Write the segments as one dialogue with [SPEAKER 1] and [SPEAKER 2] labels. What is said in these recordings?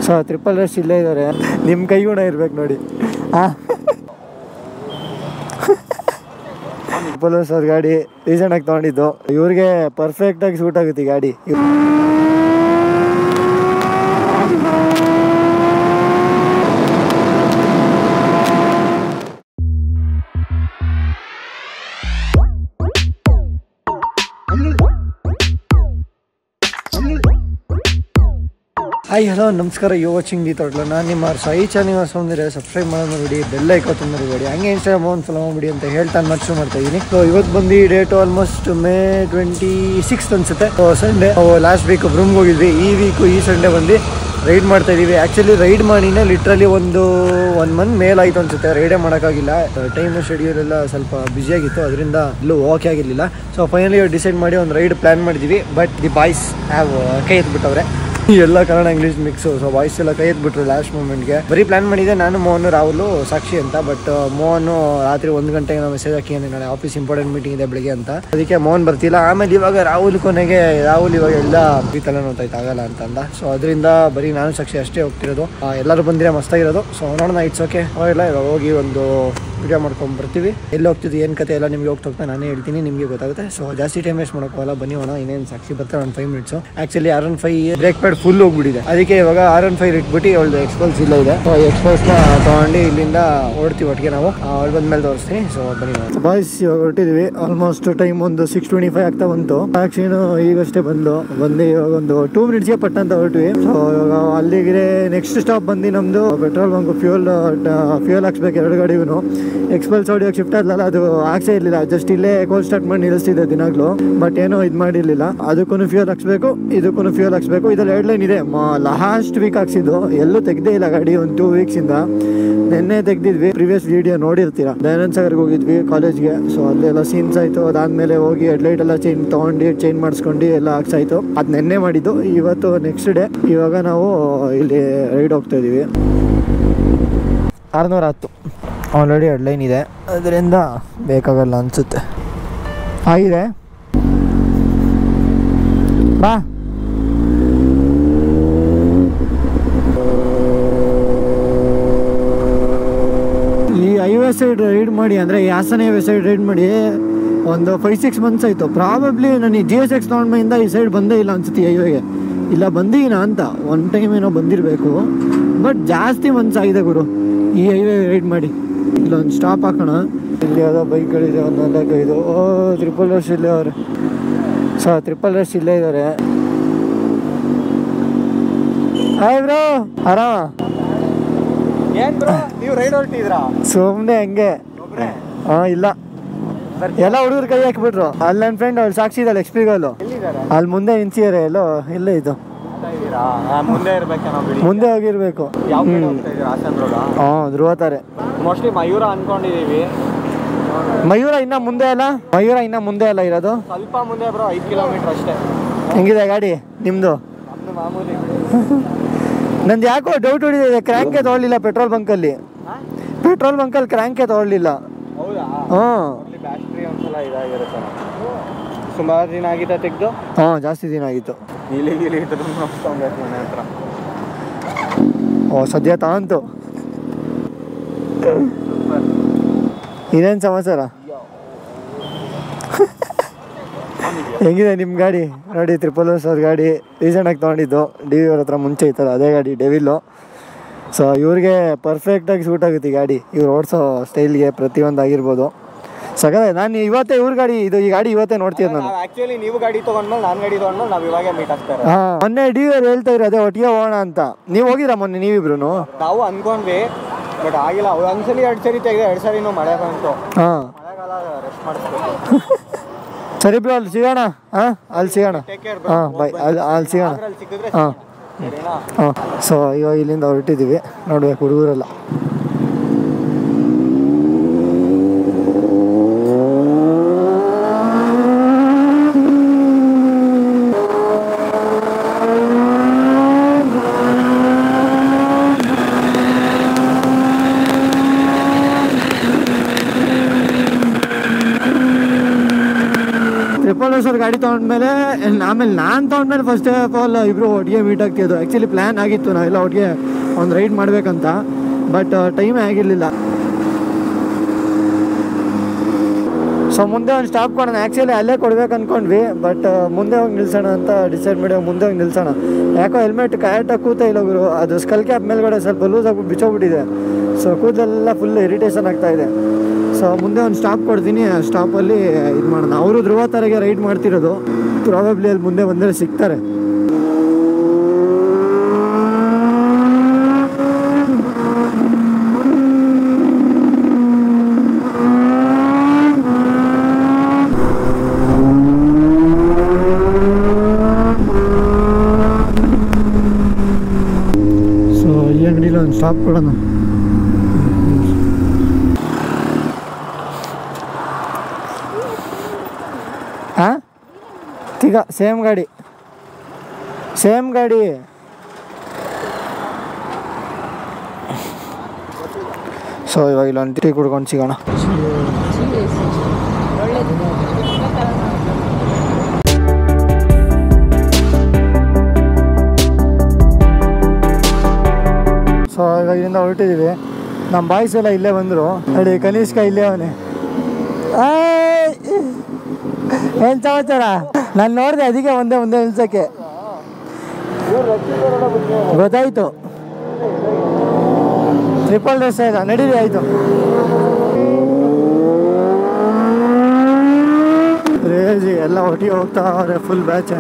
[SPEAKER 1] So triple rush ಇಲ್ಲೇ ಇದ್ದಾರೆ ನಿಮ್ಮ ಕೈ ಗುಣ ಇರ್ಬೇಕು ನೋಡಿ ಹಾಂ ಟ್ರಿಪಲ್ ರಶ್ ಅವ್ರ ಗಾಡಿ ರೀಸೆಂಟಾಗಿ ತೊಗೊಂಡಿದ್ದು ಇವ್ರಿಗೆ ಪರ್ಫೆಕ್ಟಾಗಿ ಸೂಟ್ ಆಗುತ್ತೆ ಈ ಗಾಡಿ ಹಾಯ್ ಹಲೋ ನಮಸ್ಕಾರ ಯು ವಾಚಿಂಗ್ ದಿ ತೊಟ್ಲು ನಾನು ನಿಮ್ಮ ಸಾಯಿ ಚಾನಲ್ ಬಂದಿರೆ ಸಬ್ಸ್ಕ್ರೈಬ್ ಮಾಡೋದು ನೋಡಿ ಬೆಲ್ಲ ಐಕೋತ ಮರಿಬೇಡಿ ಹಂಗೆ ಇನ್ಸ್ಟಾಗ್ರಾಮ್ ಒಂದು ಫಾಲೋ ಮಾಡಿಬಿಡಿ ಅಂತ ಹೇಳ್ತಾ ನಾನು ಶುರು ಮಾಡ್ತಾ ಇದ್ದೀನಿ ಸೊ ಇವತ್ತು ಬಂದು date almost May twenty six ಅನ್ಸುತ್ತೆ ಸಂಡೇ ಲಾಸ್ಟ್ ವೀಕ್ ರೂಮ್ಗೆ ಹೋಗಿದ್ವಿ ಈ ವೀಕು ಈ ಸಂಡೇ ಬಂದು ರೈಡ್ ಮಾಡ್ತಾ ಇದೀವಿ ಆ್ಯಕ್ಚುಲಿ ರೈಡ್ ಮಾಡಿನೇ ಲಿಟ್ರಲಿ ಒಂದು ಒನ್ ಮಂತ್ ಮೇಲಾಯಿತು ಅನ್ಸುತ್ತೆ ರೈಡೇ ಮಾಡೋಕ್ಕಾಗಿಲ್ಲ ಟೈಮ್ ಶೆಡ್ಯೂಲ್ ಎಲ್ಲ ಸ್ವಲ್ಪ ಬ್ಯುಸಿಯಾಗಿತ್ತು ಅದರಿಂದ ಇಲ್ಲೂ ಓಕೆ ಆಗಿರಲಿಲ್ಲ ಸೊ ಫೈನಲಿ ಡಿಸೈಡ್ ಮಾಡಿ ಒಂದು ರೈಡ್ ಪ್ಲ್ಯಾನ್ ಮಾಡಿದ್ವಿ ಬಟ್ ದಿ ಬಾಯ್ಸ್ ಹ್ಯಾವ್ ಕೈ ಎತ್ಬಿಟ್ಟವ್ರೆ ಎಲ್ಲ Kannada English mix so voice ಎಲ್ಲ ಕೈ ಎತ್ಬಿಟ್ರು ಲಾಸ್ಟ್ ಮೂಮೆಂಟ್ಗೆ ಬರೀ ಪ್ಲಾನ್ ಮಾಡಿದೆ ನಾನು ಮೋಹನ್ ರಾಹುಲು ಸಾಕ್ಷಿ ಅಂತ ಬಟ್ ಮೋಹನ್ ರಾತ್ರಿ ಒಂದು ಗಂಟೆಗೆ ನಾವು ಮೆಸೇಜ್ ಹಾಕಿ ನಾಳೆ ಆಫೀಸ್ ಇಂಪಾರ್ಟೆಂಟ್ ಮೀಟಿಂಗ್ ಇದೆ ಬೆಳಿಗ್ಗೆ ಅಂತ ಅದಕ್ಕೆ ಮೋಹನ್ ಬರ್ತಿಲ್ಲ ಆಮೇಲೆ ಇವಾಗ ರಾಹುಲ್ ಕೊನೆಗೆ ರಾಹುಲ್ ಇವಾಗ ಎಲ್ಲ ಈ ತಲೆ ನೋಡ್ತಾಯ್ತು ಆಗಲ್ಲ ಅಂತ ಅಂದ ಸೊ ಅದರಿಂದ ಬರೀ ನಾನು ಸಾಕ್ಷಿ ಅಷ್ಟೇ ಹೋಗ್ತಿರೋದು ಆ, ಎಲ್ಲರೂ ಬಂದಿರೋ ಮಸ್ತಾಗಿರೋದು ಸೊ ನೋಡೋಣ ಇಟ್ಸ್ ಓಕೆ ಹೋಗಿಲ್ಲ ಇವಾಗ ಹೋಗಿ ಒಂದು ವಿಡಿಯೋ ಮಾಡ್ಕೊಂಡು ಬರ್ತೀವಿ ಎಲ್ಲಿ ಹೋಗ್ತಿದ್ವಿ ಏನು ಕತೆ ಎಲ್ಲ ನಿಮಗೆ ಹೋಗ್ತಾ ಹೋಗ್ತಾ ನಾನೇ ಹೇಳ್ತೀನಿ ನಿಮಗೆ ಗೊತ್ತಾಗುತ್ತೆ ಸೊ ಜಾಸ್ತಿ ಟೈಮ್ ವೇಸ್ಟ್ ಮಾಡೋಕ್ಕಲ್ಲ ಬನ್ನಿ ಹೋಣ ಇನ್ನೇನು ಸಾಕ್ಷಿ ಬರ್ತಾರೆ ಒಂದು five minutes actually R one five brake pad full ಹೋಗ್ಬಿಟ್ಟಿದೆ ಅದಕ್ಕೆ ಇವಾಗ ಆರ್ ಒನ್ ಫೈವ್ ಇಟ್ಬಿಟ್ಟು ಅವಳದು ಎಕ್ಸ್ಪಲ್ಸ್ ಇಲ್ಲ ಇದೆ ಸೊ ಎಕ್ಸ್ಪಲ್ಸ್ನ ತೊಗೊಂಡು ಇಲ್ಲಿಂದ ಓಡ್ತೀವಿ ಒಟ್ಟಿಗೆ ನಾವು ಅವಳು ಬಂದ್ಮೇಲೆ ತೋರಿಸ್ತೀನಿ ಸೊ ಬನ್ನಿ ಬಾಯ್ಸ್ ಇವಾಗ ಹೊರಟಿದ್ವಿ ಆಲ್ಮೋಸ್ಟ್ ಟೈಮ್ ಒಂದು ಸಿಕ್ಸ್ ಟ್ವೆಂಟಿ ಫೈವ್ ಆಗ್ತಾ ಬಂತು ವ್ಯಾಕ್ಸಿನ್ ಈಗಷ್ಟೇ ಬಂದು ಬಂದು ಇವಾಗ ಒಂದು ಟೂ ಮಿನಿಟ್ಸ್ಗೆ ಪಟ್ ಅಂತ ಹೊರಟ್ವಿ ಸೊ ಇವಾಗ ಅಲ್ಲಿಗೆ ನೆಕ್ಸ್ಟ್ ಸ್ಟಾಪ್ ಬಂದು ನಮ್ಮದು ಪೆಟ್ರೋಲ್ ಬಂಕ್ ಫ್ಯೂಲ್ ಫ್ಯೂಲ್ ಹಾಕ್ಸ್ಬೇಕು ಎರಡು ಗಾಡಿಗೂ ಎಕ್ಸ್ಪಲ್ಸ್ ಆಡಿಯೋಗೆ ಶಿಫ್ಟ್ ಆದ್ಲಲ್ಲ ಅದು ಹಾಕ್ಸೇ ಇರಲಿಲ್ಲ ಜಸ್ಟ್ ಇಲ್ಲೇ ಕೋಲ್ ಸ್ಟಾರ್ಟ್ ಮಾಡಿ ನಿಲ್ಲಿಸ್ತಿದ್ದೆ ದಿನಾಗ್ಲೂ ಬಟ್ ಏನೋ ಇದು ಮಾಡಿರಲಿಲ್ಲ ಅದಕ್ಕೂ ಫ್ಯೂಲ್ ಹಾಕ್ಸ್ಬೇಕು ಇದಕ್ಕೂ ಫ್ಯೂಲ್ ಹಾಕ್ಸ್ಬೇಕು ಇದ್ರಲ್ಲಿ ಎರಡು ಲೈನ್ ಇದೆ ಲಾಸ್ಟ್ ವೀಕ್ ಹಾಕ್ಸಿದ್ದು ಎಲ್ಲೂ ತೆಗ್ದೇ ಇಲ್ಲ ಗಾಡಿ ಒಂದು ಟೂ ವೀಕ್ಸಿಂದ ನಿನ್ನೆ ತೆಗ್ದಿದ್ವಿ ಪ್ರಿವಿಯಸ್ ವಿಡಿಯೋ ನೋಡಿರ್ತೀರಾ ದಯಾನಂದ್ ಸಾಗರ್ಗೆ ಹೋಗಿದ್ವಿ ಕಾಲೇಜ್ಗೆ ಸೊ ಅಲ್ಲೆಲ್ಲ ಸೀನ್ಸ್ ಆಯಿತು ಅದಾದಮೇಲೆ ಹೋಗಿ ಹೆಡ್ಲೈಟ್ ಎಲ್ಲ ಚೇಂಜ್ ತೊಗೊಂಡು ಚೇಂಜ್ ಮಾಡಿಸ್ಕೊಂಡು ಎಲ್ಲ ಹಾಕ್ಸಾಯ್ತು ಅದು ನೆನ್ನೆ ಮಾಡಿದ್ದು ಇವತ್ತು ನೆಕ್ಸ್ಟ್ ಡೇ ಇವಾಗ ನಾವು ಇಲ್ಲಿ ರೈಡ್ ಹೋಗ್ತಾ ಇದೀವಿ ಆರುನೂರ ಹತ್ತು ಆಲ್ರೆಡಿ ಎರಡು ಲೈನ್ ಇದೆ ಅದರಿಂದ ಬೇಕಾಗಲ್ಲ ಅನಿಸುತ್ತೆ ಆಗಿದೆ ಬಾ ಈ ಹೈವೇ ಸೈಡ್ ರೈಡ್ ಮಾಡಿ ಅಂದರೆ ಈ ಹಾಸನ ಹೈವೇ ಸೈಡ್ ರೈಡ್ ಮಾಡಿ ಒಂದು ಫೈವ್ ಸಿಕ್ಸ್ ಮಂತ್ಸ್ ಆಯಿತು ಪ್ರಾಬಬ್ಲಿ ನಾನು ಈ ಜಿ ಎಸ್ ಎಕ್ಸ್ ತೊಗೊಂಡ್ಮೇಯಿಂದ ಈ ಸೈಡ್ ಬಂದೇ ಇಲ್ಲ ಅನ್ಸುತ್ತೆ ಈ ಹೈವೇಗೆ ಇಲ್ಲ ಬಂದೀನ ಅಂತ ಒನ್ ಟೈಮ್ ಏನೋ ಬಂದಿರಬೇಕು ಬಟ್ ಜಾಸ್ತಿ ಮಂತ್ಸ್ ಆಗಿದೆ ಗುರು ಈ ಹೈವೇ ರೈಡ್ ಮಾಡಿ ಇಲ್ಲೊಂದು ಸ್ಟಾಪ್ ಹಾಕೋಣ ಇಲ್ಲಿ ಯಾವುದೋ ಬೈಕ್ಗಳಿದೆ ಒಂದು ನಾಲ್ಕೈದು ಓ ತ್ರಿಪಲ್ ರಶ್ ಇಲ್ಲೇ ಅವ್ರೆ ಸೊ ತ್ರಿಪಲ್ ರಶ್ ಇಲ್ಲೇ ಇದ್ದಾರೆ ಹಾಯ್ ಬ್ರೋ ಆರಾಮ
[SPEAKER 2] ಏನ್ ಬ್ರೋ ನೀವು ರೈಡ್ ಹೊರಟಿದ್ರಾ
[SPEAKER 1] ಸುಮ್ಮನೆ ಹಂಗೆ ಹಾಂ ಇಲ್ಲ ಎಲ್ಲ ಹುಡುಗರು ಕೈ ಹಾಕ್ಬಿಟ್ರು ಅಲ್ಲಿ ನನ್ನ ಫ್ರೆಂಡ್ ಅವ್ಳು ಸಾಕ್ಷಿ ಇದ್ದಾಳೆ ಎಕ್ಸ್ಪಿಗಲ್ಲು
[SPEAKER 2] ಎಲ್ಲಿದ್ದಾರೆ
[SPEAKER 1] ಅಲ್ಲಿ ಮುಂದೆ ನಿಂತಿದ್ದಾರೆ ಎಲ್ಲೋ ಇಲ್ಲೇ ಇದು
[SPEAKER 2] ಇದ್ದೀರಾ ಆ, ಮುಂದೆ ಇರ್ಬೇಕೇನೋ ಬಿಡಿ
[SPEAKER 1] ಮುಂದೆ ಹೋಗಿರ್ಬೇಕು
[SPEAKER 2] ಯಾವ ಕಡೆ ಹೋಗ್ತಾ ಇದ್ದೀರಾ ಹಾಸನ್ ರೋಡ
[SPEAKER 1] ಹಾಂ ಧ್ರುವತಾರೆ
[SPEAKER 2] ಮೋಸ್ಟ್ಲಿ ಮಯೂರ ಅನ್ಕೊಂಡಿದೀವಿ
[SPEAKER 1] ಮಯೂರ ಇನ್ನ ಮುಂದೆ ಅಲ್ಲ ಮಯೂರ ಇನ್ನ ಮುಂದೆ ಅಲ್ಲ ಇರೋದು
[SPEAKER 2] ಸ್ವಲ್ಪ ಮುಂದೆ ಬ್ರೋ ಐದು ಕಿಲೋಮೀಟರ್ ಅಷ್ಟೇ
[SPEAKER 1] ಹೆಂಗಿದೆ ಗಾಡಿ ನಿಮ್ಮದು
[SPEAKER 2] ನಮ್ದು ಮಾಮೂಲಿ
[SPEAKER 1] ನಂದು ಯಾಕೋ ಡೌಟ್ ಹೊಡಿದಿದೆ ಕ್ರ್ಯಾಂಕೆ ತೊಗೊಳ್ಳಿಲ್ಲ ಪೆಟ್ರೋಲ್ ಬಂಕಲ್ಲಿ
[SPEAKER 2] ಹಾ?
[SPEAKER 1] ಪೆಟ್ರೋಲ್ ಬಂಕಲ್ಲಿ ಕ್ರ್ಯಾಂಕೆ ತೊಗೊಳ್ಳಿಲ್ಲ
[SPEAKER 2] ಹೌದಾ
[SPEAKER 1] ಹಾಂ
[SPEAKER 2] ಅಲ್ಲಿ ಬ್ಯಾಟ್ರಿ ಒಂದ್ಸಲ ಇದಾಗಿರುತ್ತೆ ಸುಮಾರು ದಿನ ಆಗಿದೆ ತೆಗ್ದು
[SPEAKER 1] ಹಾಂ ಜಾಸ್ತಿ ದಿನ ಆಗಿತ್ತು
[SPEAKER 2] ಇಲ್ಲಿ ಗಿಲಿ ಇದ್ರು ನೋಡ್ಕೊಬೇಕು ಮನೆ ಹತ್ರ
[SPEAKER 1] ಓ ಸದ್ಯ ತಾಂತು ಇನ್ನೇನು ಸಮಾಚಾರ ಹೆಂಗಿದೆ ನಿಮ್ಮ ಗಾಡಿ ನೋಡಿ ತ್ರಿಪಲ್ ಓರ್ಸ್ ಅವ್ರ ಗಾಡಿ ರೀಸೆಂಟಾಗಿ ತೊಗೊಂಡಿದ್ದು ಡಿ ವಿ ಅವ್ರ ಹತ್ರ ಮುಂಚೆ ಇತ್ತಲ್ಲ ಅದೇ ಗಾಡಿ ಡೆವಿಲ್ಲು ಸೊ ಇವ್ರಿಗೆ ಪರ್ಫೆಕ್ಟಾಗಿ ಸೂಟ್ ಆಗುತ್ತೆ ಈ ಗಾಡಿ ಇವ್ರು ಓಡಿಸೋ ಸ್ಟೈಲ್ಗೆ ಪ್ರತಿಯೊಂದು ಆಗಿರ್ಬೋದು ಸಗದ ನಾನು ಇವತ್ತೇ ಇವ್ರ ಗಾಡಿ ಇದು ಈ ಗಾಡಿ ಇವತ್ತೇ ನೋಡ್ತಿದ್ದೆ ನಾನು
[SPEAKER 2] ನಾವು ಆಕ್ಚುಲಿ ನೀವು ಗಾಡಿ ತಗೊಂಡ್ಮೇಲೆ ನಾನು ಗಾಡಿ ತಗೊಂಡ್ಮೇಲೆ ನಾವು ಇವಾಗೆ ಮೀಟ್ ಆಗ್ತಾರೆ
[SPEAKER 1] ಹಾಂ ಮೊನ್ನೆ ಡಿ ವಿ ಅವ್ರು ಹೇಳ್ತಾ ಇರೋ ಅದೇ ಒಟ್ಟಿಗೆ ಹೋಗೋಣ ಅಂತ ನೀವು ಹೋಗಿರಾ ಮೊನ್ನೆ ನೀವಿಬ್ರು
[SPEAKER 2] ನಾವು ಅನ್ಕೊಂಡ್ವಿ ಬಟ್ ಆಗಿಲ್ಲ ಒಂದ್ಸಲಿ ಎರಡು ಸರಿ ತೆಗೆದು ಎರಡು ಸರಿನೂ ಮಳೆ ಬಂತು
[SPEAKER 1] ಹಾಂ
[SPEAKER 2] ಮಳೆಗಾಲ ರೆಸ್ಟ್ ಮಾಡಿಸ್ಬೇಕು
[SPEAKER 1] ಸರಿ ಬ್ರೋ ಅಲ್ಲಿ ಸಿಗೋಣ ಹಾಂ ಅಲ್ಲಿ ಸಿಗೋಣ
[SPEAKER 2] ಟೇಕ್ ಕೇರ್
[SPEAKER 1] ಹಾಂ ಬಾಯ್ ಅಲ್ಲಿ ಅಲ್ಲಿ ಸಿಗೋಣ
[SPEAKER 2] ಅದ್ರಲ್ಲಿ ಸಿಕ್ಕಿದ್ರೆ
[SPEAKER 1] ಹಾಂ
[SPEAKER 2] ಸರಿನಾ
[SPEAKER 1] ಹಾಂ ಸೊ ಇವಾಗ ಇಲ್ಲಿಂದ ಹೊರಟಿದ್ದೀವಿ ನೋಡ್ಬೇಕು ಹುಡುಗರೆಲ್ಲ ಟ್ರಿಪಲ್ ಎಸ್ ಅವ್ರ ಗಾಡಿ ತೊಗೊಂಡ್ಮೇಲೆ ಆಮೇಲೆ ನಾನು ತೊಗೊಂಡ್ಮೇಲೆ ಫಸ್ಟ್ ಆಫ್ ಆಲ್ ಇಬ್ಬರು ಒಟ್ಟಿಗೆ ಮೀಟ್ ಆಗ್ತಿದ್ದು ಆ್ಯಕ್ಚುಲಿ ಪ್ಲ್ಯಾನ್ ಆಗಿತ್ತು ನಾವೆಲ್ಲ ಒಟ್ಟಿಗೆ ಒಂದು ರೈಡ್ ಮಾಡಬೇಕಂತ ಬಟ್ ಟೈಮೇ ಆಗಿರಲಿಲ್ಲ ಸೊ ಮುಂದೆ ಒಂದು ಸ್ಟಾಪ್ ಕೊಡೋಣ ಆ್ಯಕ್ಚುಲಿ ಅಲ್ಲೇ ಕೊಡ್ಬೇಕು ಅಂದ್ಕೊಂಡ್ವಿ ಬಟ್ ಮುಂದೆ ಹೋಗಿ ನಿಲ್ಸೋಣ ಅಂತ ಡಿಸೈಡ್ ಮಾಡಿ ಮುಂದೆ ಹೋಗಿ ನಿಲ್ಸೋಣ ಯಾಕೋ ಹೆಲ್ಮೆಟ್ ಕರೆಕ್ಟಾಗಿ ಕೂತ ಇಲ್ಲ ಗುರು ಅದು ಸ್ಕಲ್ ಕ್ಯಾಪ್ ಮೇಲ್ಗಡೆ ಸ್ವಲ್ಪ ಲೂಸ್ ಆಗಿ ಬಿಚ್ಚೋಗ್ಬಿಟ್ಟಿದೆ ಸೊ ಕೂದಲೆಲ್ಲ ಫುಲ್ ಇರಿಟೇಷನ್ ಆಗ್ತಾ ಇದೆ ಸೊ ಮುಂದೆ ಒಂದು ಸ್ಟಾಪ್ ಕೊಡ್ತೀನಿ ಆ ಸ್ಟಾಪಲ್ಲಿ ಇದು ಮಾಡೋಣ ಅವರು ಧ್ರುವ ಥರಗೆ ರೈಡ್ ಮಾಡ್ತಿರೋದು ಪ್ರಾಬಬ್ಲಿ ಅಲ್ಲಿ ಮುಂದೆ ಬಂದರೆ ಸಿಗ್ತಾರೆ ಸೊ ಈ ಅಂಗಡಿಲಿ ಒಂದು ಸ್ಟಾಪ್ ಕೊಡೋಣ ಹಾಂ ಈಗ ಸೇಮ್ ಗಾಡಿ ಸೇಮ್ ಗಾಡಿ ಸೊ ಇವಾಗ ಇಲ್ಲೊಂದು ಟೀ ಕುಡ್ಕೊಂಡು ಸಿಗೋಣ ಸೊ ಇವಾಗ ಇಲ್ಲಿಂದ ಹೊರಟಿದ್ದೀವಿ ನಮ್ಮ ಬಾಯ್ಸ್ ಎಲ್ಲ ಇಲ್ಲೇ ಬಂದರು ನೋಡಿ ಕನಿಷ್ಕ ಇಲ್ಲೇ ಅವನೇ ಏನು ಸಮಾಚಾರ ನಾನು ನೋಡಿದೆ ಅದಕ್ಕೆ ಒಂದೇ ಒಂದೇ ನಿಲ್ಸಕ್ಕೆ ಗೊತ್ತಾಯ್ತು ಟ್ರಿಪಲ್ ಡ್ರೆಸ್ ಇಲ್ಲ ನಡೀರಿ ಆಯಿತು ರೇಜಿ ಎಲ್ಲ ಒಟ್ಟಿಗೆ ಹೋಗ್ತಾ ಅವ್ರೆ ಫುಲ್ ಬ್ಯಾಚ್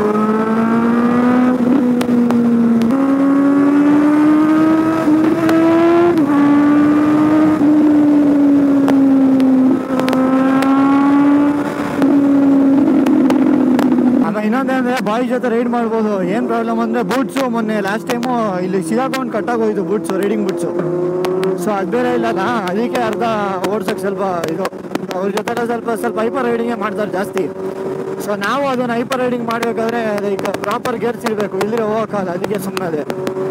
[SPEAKER 1] ಆಮೇಲೆ ಇನ್ನೊಂದೇನಂದ್ರೆ ಬಾಯ್ಸ್ ಜೊತೆ ರೈಡ್ ಮಾಡ್ಬೋದು ಏನು ಪ್ರಾಬ್ಲಮ್ ಅಂದರೆ ಬೂಟ್ಸು ಮೊನ್ನೆ ಲಾಸ್ಟ್ ಟೈಮು ಇಲ್ಲಿ ಸಿಗಾಕೊಂಡು ಕಟ್ಟಾಗೋಯ್ತು ಬೂಟ್ಸು ರೈಡಿಂಗ್ ಬೂಟ್ಸು ಸೊ ಅದು ಬೇರೆ ಇಲ್ಲಲ್ಲ ಅದಕ್ಕೆ ಅರ್ಧ ಓಡ್ಸೋಕ್ಕೆ ಸ್ವಲ್ಪ ಇದು ಅವ್ರ ಜೊತೆ ಸ್ವಲ್ಪ ಸ್ವಲ್ಪ ಹೈಪರ್ ರೈಡಿಂಗೇ ಮಾಡ್ತಾರೆ ಜಾಸ್ತಿ ಸೊ ನಾವು ಅದನ್ನು ಹೈಪರ್ ರೈಡಿಂಗ್ ಮಾಡಬೇಕಾದ್ರೆ ಲೈಕ್ ಪ್ರಾಪರ್ ಗೇರ್ಸ್ ಇರಬೇಕು ಇಲ್ಲದ್ರೆ ಹೋಗೋಕ್ಕಲ್ಲ ಅದಕ್ಕೆ ಸುಮ್ಮನೆ ಅದೇ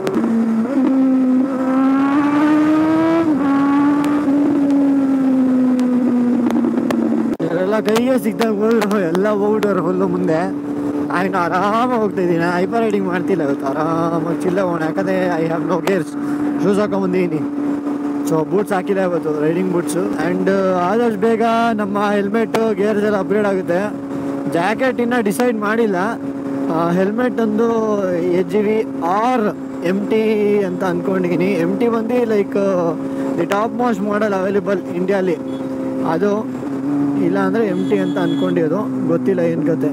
[SPEAKER 1] ಇವರೆಲ್ಲ ಕೈಗೆ ಸಿಕ್ದಾಗ ಹೋದ್ರು ಎಲ್ಲ ಹೋಗ್ಬಿಟ್ಟವ್ರು ಫುಲ್ಲು ಮುಂದೆ ನಾನು ಆರಾಮಾಗಿ ಹೋಗ್ತಾ ಇದ್ದೀನಿ ಹೈಪರ್ ರೈಡಿಂಗ್ ಮಾಡ್ತಿಲ್ಲ ಇವತ್ತು ಆರಾಮಾಗಿ ಚಿಲ್ಲ ಹೋಗೋಣ ಯಾಕಂದರೆ I have no gears shoes ಹಾಕೊಂಬಂದಿದ್ದೀನಿ ಸೊ ಬೂಟ್ಸ್ ಹಾಕಿಲ್ಲ ಇವತ್ತು ರೈಡಿಂಗ್ ಬೂಟ್ಸು ಆ್ಯಂಡ್ ಆದಷ್ಟು ಬೇಗ ನಮ್ಮ ಹೆಲ್ಮೆಟ್ ಗೇರ್ಸ್ ಎಲ್ಲ ಅಪ್ಗ್ರೇಡ್ ಆಗುತ್ತೆ ಜಾಕೆಟ್ ಇನ್ನೂ ಡಿಸೈಡ್ ಮಾಡಿಲ್ಲ ಹೆಲ್ಮೆಟ್ ಒಂದು H G V or M T ಅಂತ ಅಂದ್ಕೊಂಡಿದ್ದೀನಿ ಎಮ್ ಟಿ ಬಂದು like the top most model available ಇಂಡಿಯಾಲಿ ಅದು ಇಲ್ಲ ಅಂದರೆ ಎಮ್ ಟಿ ಅಂತ ಅಂದ್ಕೊಂಡಿರೋದು ಗೊತ್ತಿಲ್ಲ ಏನು ಕತೆ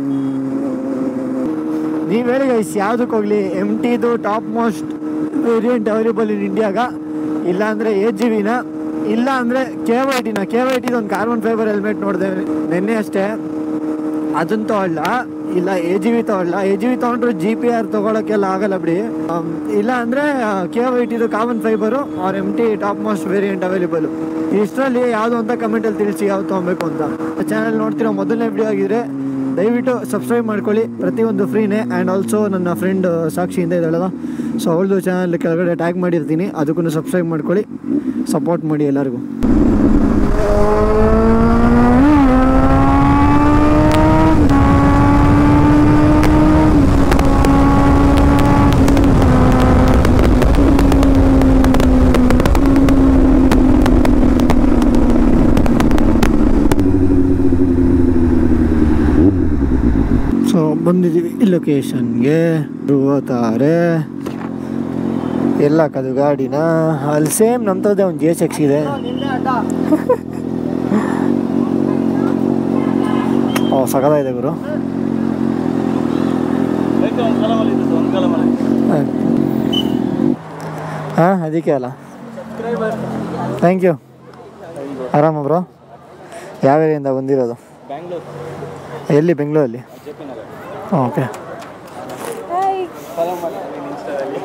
[SPEAKER 1] ನೀವು ಹೇಳಿ ಗೈಸ್ ಯಾವುದಕ್ಕೆ ಹೋಗಲಿ ಎಮ್ ಟಿದು top most variant available in ಇಂಡಿಯಾಗ ಇಲ್ಲ ಅಂದರೆ ಏಟ್ ಜಿ ವಿನ ಇಲ್ಲ ಅಂದರೆ ಕೆ ವೈ ಟಿನ ಕೆ ವೈ ಟಿದು ಒಂದು ಕಾರ್ಬನ್ ಫೈಬರ್ ಹೆಲ್ಮೆಟ್ ನೋಡಿದೆ ನಿನ್ನೆ ಅಷ್ಟೇ ಅದನ್ನ ತಗೊಳ್ಳ ಇಲ್ಲ ಎ ಜಿ ವಿ ತಗೊಳ್ಳ ಎ ಜಿ ವಿ ತೊಗೊಂಡ್ರೆ ಜಿ ಪಿ ಆರ್ ತೊಗೊಳಕ್ಕೆಲ್ಲ ಆಗಲ್ಲ ಬಿಡಿ ಆಮ್, ಇಲ್ಲ ಅಂದರೆ ಕೆ ವೈ ಟಿದು carbon fibre or M T top most variant available ಇಷ್ಟರಲ್ಲಿ ಯಾವುದು ಅಂತ ಕಮೆಂಟಲ್ಲಿ ತಿಳಿಸಿ ಯಾವ್ದು ತೊಗೊಬೇಕು ಅಂತ ಚಾನಲ್ ನೋಡ್ತಿರೋ ಮೊದಲನೇ ವಿಡಿಯೋ ಆಗಿದ್ರೆ ದಯವಿಟ್ಟು ಸಬ್ಸ್ಕ್ರೈಬ್ ಮಾಡ್ಕೊಳ್ಳಿ ಪ್ರತಿಯೊಂದು ಫ್ರೀನೇ ಆ್ಯಂಡ್ ಆಲ್ಸೋ ನನ್ನ ಫ್ರೆಂಡ್ ಸಾಕ್ಷಿಯಿಂದ ಇದ್ದಾಳಲ್ಲ ಸೊ ಅವಳದು ಚಾನಲ್ ಕೆಳಗಡೆ ಟ್ಯಾಗ್ ಮಾಡಿರ್ತೀನಿ ಅದಕ್ಕೂ ಸಬ್ಸ್ಕ್ರೈಬ್ ಮಾಡ್ಕೊಳ್ಳಿ ಸಪೋರ್ಟ್ ಮಾಡಿ ಎಲ್ಲರಿಗೂ ಸೊ ಬಂದಿದ್ದೀವಿ ಈ ಲೊಕೇಶನ್ಗೆ ತಾರೆ ಎಲ್ಲ ಕದು ಗಾಡಿನ ಅಲ್ಲಿ ಸೇಮ್ ನಮ್ತರದೇ ಒಂದು ಜಿ ಎಸ್ ಎಕ್ಸ್ ಇದೆ ಓ ಸಗದಾಗಿದೆ ಗುರು ಹಾಂ ಅದಕ್ಕೆ ಅಲ್ಲ ಥ್ಯಾಂಕ್ ಯು ಆರಾಮ ಬ್ರೋ ಯಾವ ಏರಿಯಿಂದ ಬಂದಿರೋದು
[SPEAKER 2] ಬ್ಯಾಂಗ್ಳೂರ್
[SPEAKER 1] ಎಲ್ಲಿ ಬೆಂಗಳೂರಲ್ಲಿ
[SPEAKER 2] J P Nagar
[SPEAKER 1] okay
[SPEAKER 2] follow ಮಾಡಿ ಇನ್ಸ್ಟಾದಲ್ಲಿ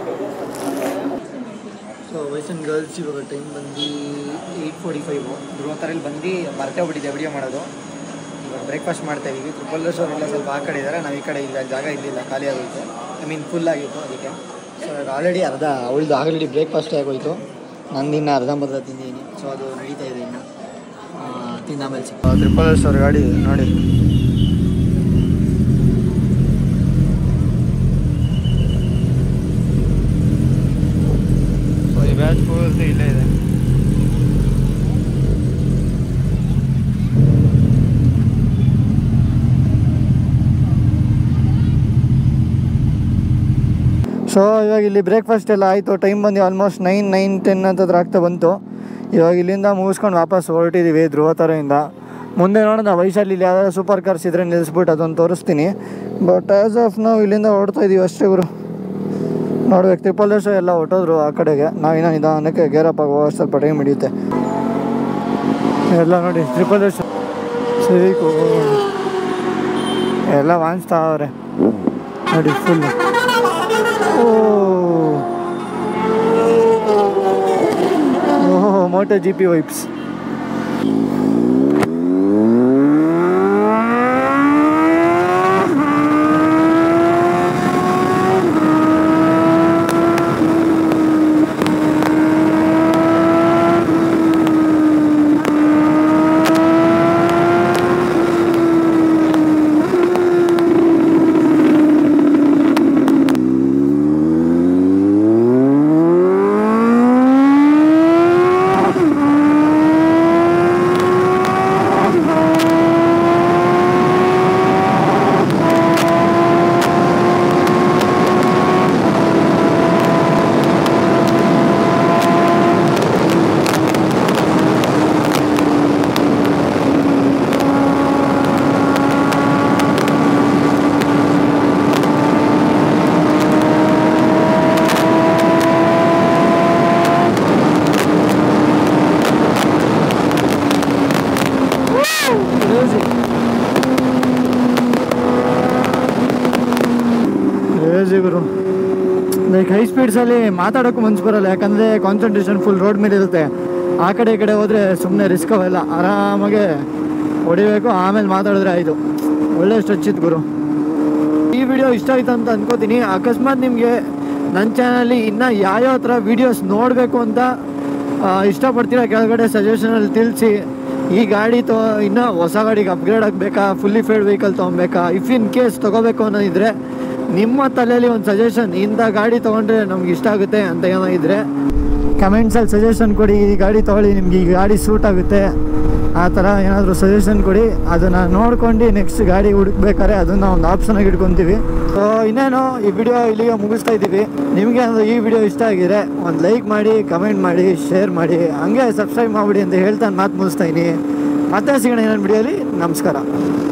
[SPEAKER 1] ಸೊ ಬಾಯ್ಸ್ ಆ್ಯಂಡ್ ಗರ್ಲ್ಸ್ ಇವಾಗ ಟೈಮ್ ಬಂದು ಏಯ್ಟ್ ಫೋರ್ಟಿ ಫೈವು ಧ್ರುವತರಲ್ಲಿ ಬಂದು ಮರ್ತೇ ಹೋಗ್ಬಿಟ್ಟಿದ್ದೆ ವಿಡಿಯೋ ಮಾಡೋದು ಇವಾಗ ಬ್ರೇಕ್ಫಾಸ್ಟ್ ಮಾಡ್ತಾ ಇದೀವಿ ಟ್ರಿಪಲ್ ಅವರೆಲ್ಲ ಸ್ವಲ್ಪ ಆ ಕಡೆ ಇದ್ದಾರೆ ನಾವು ಈ ಕಡೆ ಇಲ್ಲ ಜಾಗ ಇರಲಿಲ್ಲ ಖಾಲಿ ಆಗೋಯ್ತು ಐ ಮೀನ್ ಫುಲ್ ಆಗಿತ್ತು ಅದಕ್ಕೆ ಸೊ ಇವಾಗ ಆಲ್ರೆಡಿ ಅರ್ಧ ಅವಳದು ಆಲ್ರೆಡಿ ಬ್ರೇಕ್ಫಾಸ್ಟ್ ಆಗೋಯ್ತು ನಂದಿನ್ನ ಅರ್ಧಂಬರ್ಧ ತಿಂದಿದ್ದೀನಿ ಸೊ ಅದು ನಡೀತಾ ಇದೆ ಇನ್ನು ತಿಂದಾಮೇಲೆ ಸಿಕ್ಕ ಟ್ರಿಪಲ್ ಎಸ್ ಅವ್ರ ಗಾಡಿ ನೋಡಿ ಪೂರ್ತಿ ಇಲ್ಲೇ ಇದೆ ಸೊ ಇವಾಗ ಇಲ್ಲಿ ಬ್ರೇಕ್ಫಾಸ್ಟ್ ಎಲ್ಲ ಆಯಿತು ಟೈಮ್ ಬಂದು ಆಲ್ಮೋಸ್ಟ್ ನೈನ್ ನೈನ್ ಟೆನ್ ಅಂತದ್ರ ಆಗ್ತಾ ಬಂತು ಇವಾಗ ಇಲ್ಲಿಂದ ಮುಗಿಸ್ಕೊಂಡು ವಾಪಸ್ ಹೊರಟಿದ್ದೀವಿ ಧ್ರುವ ಥರದಿಂದ ಮುಂದೆ ನೋಡೋಣ ವೈಶಾಲಿ ಇಲ್ಲಿ ಯಾವ್ದಾದ್ರು ಸೂಪರ್ ಕಾರ್ಸ್ ಇದ್ರೆ ನಿಲ್ಲಿಸ್ಬಿಟ್ಟು ಅದನ್ನು ತೋರಿಸ್ತೀನಿ ಬಟ್ ಆ್ಯಸ್ ಆಫ್ ನಾವು ಇಲ್ಲಿಂದ ಹೊರಡ್ತಾ ಇದ್ದೀವಿ ಅಷ್ಟೇ ಗುರು ನೋಡ್ಬೇಕು ತ್ರಿಪಲ್ ಎಸ್ ಎಲ್ಲ ಹೊಟ್ಟೋದ್ರು ಆ ಕಡೆಗೆ ನಾವಿನ್ನ ನಿಧಾನಕ್ಕೆ ಗೇರಪ್ ಆಗುವ ಸ್ವಲ್ಪ ಟೈಮ್ ಹಿಡಿಯುತ್ತೆ ಎಲ್ಲ ನೋಡಿ ತ್ರಿಪಲ್ ಎಸ್ ಸಿವಿಕು ಎಲ್ಲ ವಾಣಿಸ್ತಾವ್ರೆ ನೋಡಿ ಫುಲ್ ಓಹೋ moto G P vibes Crazy. Crazy ಗುರು ಲೈಕ್ ಹೈ ಸ್ಪೀಡ್ಸಲ್ಲಿ ಮಾತಾಡೋಕ್ಕೂ ಮನ್ಸು ಬರಲ್ಲ ಯಾಕಂದರೆ ಕಾನ್ಸಂಟ್ರೇಷನ್ ಫುಲ್ ರೋಡ್ ಮೇಲೆ ಇರುತ್ತೆ ಆ ಕಡೆ ಈ ಕಡೆ ಹೋದರೆ ಸುಮ್ಮನೆ ರಿಸ್ಕ್ ಅವೆಲ್ಲ ಆರಾಮಾಗೆ ಹೊಡಿಬೇಕು ಆಮೇಲೆ ಮಾತಾಡಿದ್ರೆ ಆಯಿತು ಒಳ್ಳೆ ಸ್ಟ್ರೆಚ್ ಇತ್ತು ಗುರು ಈ ವಿಡಿಯೋ ಇಷ್ಟ ಆಯ್ತು ಅಂತ ಅನ್ಕೋತೀನಿ ಅಕಸ್ಮಾತ್ ನಿಮಗೆ ನನ್ನ ಚಾನಲ್ಲಿ ಇನ್ನೂ ಯಾವ್ಯಾವ ಥರ ವೀಡಿಯೋಸ್ ನೋಡಬೇಕು ಅಂತ ಆ, ಇಷ್ಟಪಡ್ತೀರಾ ಕೆಳಗಡೆ ಸಜೆಷನಲ್ಲಿ ತಿಳಿಸಿ ಈ ಗಾಡಿ ತೊ ಇನ್ನೂ ಹೊಸ ಗಾಡಿಗೆ ಅಪ್ಗ್ರೇಡ್ ಆಗಬೇಕಾ ಫುಲ್ಲಿ ಫೇಡ್ ವೆಹಿಕಲ್ ತೊಗೊಬೇಕಾ ಇಫ್ ಇನ್ ಕೇಸ್ ತೊಗೋಬೇಕು ಅನ್ನೋದಿದ್ರೆ ನಿಮ್ಮ ತಲೆಯಲ್ಲಿ ಒಂದು ಸಜೆಷನ್ ಇಂಥ ಗಾಡಿ ತೊಗೊಂಡ್ರೆ ನಮ್ಗೆ ಇಷ್ಟ ಆಗುತ್ತೆ ಅಂತ ಏನೋ ಇದ್ದರೆ ಕಮೆಂಟ್ಸಲ್ಲಿ ಸಜೆಷನ್ ಕೊಡಿ ಈ ಗಾಡಿ ತೊಗೊಳ್ಳಿ ನಿಮ್ಗೆ ಈ ಗಾಡಿ ಸೂಟ್ ಆಗುತ್ತೆ ಆ ಥರ ಏನಾದರೂ ಸಜೆಷನ್ ಕೊಡಿ ಅದನ್ನು ನೋಡ್ಕೊಂಡು ನೆಕ್ಸ್ಟ್ ಗಾಡಿ ಹುಡುಕ್ಬೇಕಾದ್ರೆ ಅದನ್ನು ಒಂದು ಆಪ್ಷನ್ ಆಗಿ ಇಟ್ಕೊತೀವಿ ಸೊ ಇನ್ನೇನು ಈ ವಿಡಿಯೋ ಇಲ್ಲಿಗೆ ಮುಗಿಸ್ತಾ ಇದ್ದೀವಿ ನಿಮಗೆ ಏನಾದ್ರು ಈ ವಿಡಿಯೋ ಇಷ್ಟ ಆಗಿದೆ ಒಂದು ಲೈಕ್ ಮಾಡಿ ಕಮೆಂಟ್ ಮಾಡಿ ಶೇರ್ ಮಾಡಿ ಹಂಗೆ ಸಬ್ಸ್ಕ್ರೈಬ್ ಮಾಡಿಬಿಡಿ ಅಂತ ಹೇಳ್ತಾ ಮಾತು ಮುಗಿಸ್ತಾ ಇದ್ದೀನಿ ಮತ್ತೆ ಸಿಗೋಣ ಇನ್ನೊಂದು ವಿಡಿಯೋಲಿ ನಮಸ್ಕಾರ